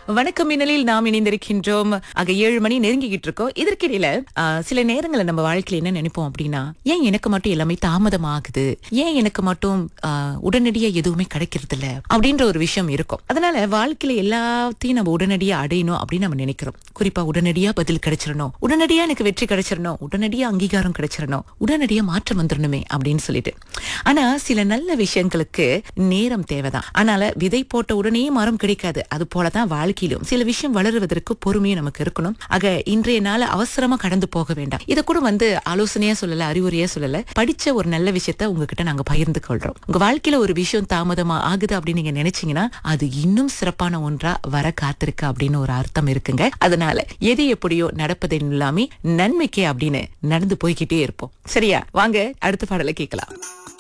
வணக்கம் மின்னலில் நாம் இணைந்திருக்கின்றோம் ஆக ஏழு மணி நெருங்கிக்கிட்டு இருக்கோம் இதற்கிடையில ஆ, சில நேரங்கள்ல நம்ம வாழ்க்கையில என்ன நினைப்போம் அப்படின்னா ஏன் எனக்கு மட்டும் எல்லாமே தாமதம் ஆகுது ஏன் எனக்கு மட்டும் ஆ, உடனடியா எதுவுமே கிடைக்கிறது இல்ல அப்படின்ற ஒரு விஷயம் இருக்கும் அதனால வாழ்க்கையில எல்லாத்தையும் நம்ம உடனடியா அடையணும் அப்படின்னு நம்ம நினைக்கிறோம் குறிப்பா உடனடியா பதில் கிடைச்சிடணும் உடனடியா எனக்கு வெற்றி கிடைச்சிடணும் உடனடியா அங்கீகாரம் கிடைச்சிடணும் உடனடியா மாற்றம் வந்துடணுமே அப்படின்னு சொல்லிட்டு ஆனா சில நல்ல விஷயங்களுக்கு நேரம் தேவைதான் ஆனால விதை போட்ட உடனே மரம் கிடைக்காது அது போலதான் வாழ்க்கையிலும் சில விஷயம் வளருவதற்கு பொறுமையும் நமக்கு இருக்கணும் ஆக இன்றைய நாள் அவசரமா கடந்து போக வேண்டாம் இத கூட வந்து ஆலோசனையா சொல்லல அறிவுரையா சொல்லல படிச்ச ஒரு நல்ல விஷயத்த உங்ககிட்ட நாங்க பகிர்ந்து கொள்றோம் உங்க வாழ்க்கையில ஒரு விஷயம் தாமதமா ஆகுது அப்படின்னு நீங்க நினைச்சீங்கன்னா அது இன்னும் சிறப்பான ஒன்றா வர காத்திருக்கு அப்படின்னு ஒரு அர்த்தம் இருக்குங்க அதனால எது எப்படியோ நடப்பதின் எல்லாமே நன்மைக்கே அப்படின்னு நடந்து போய்கிட்டே இருப்போம் சரியா வாங்க அடுத்த பாடலை கேட்கலாம்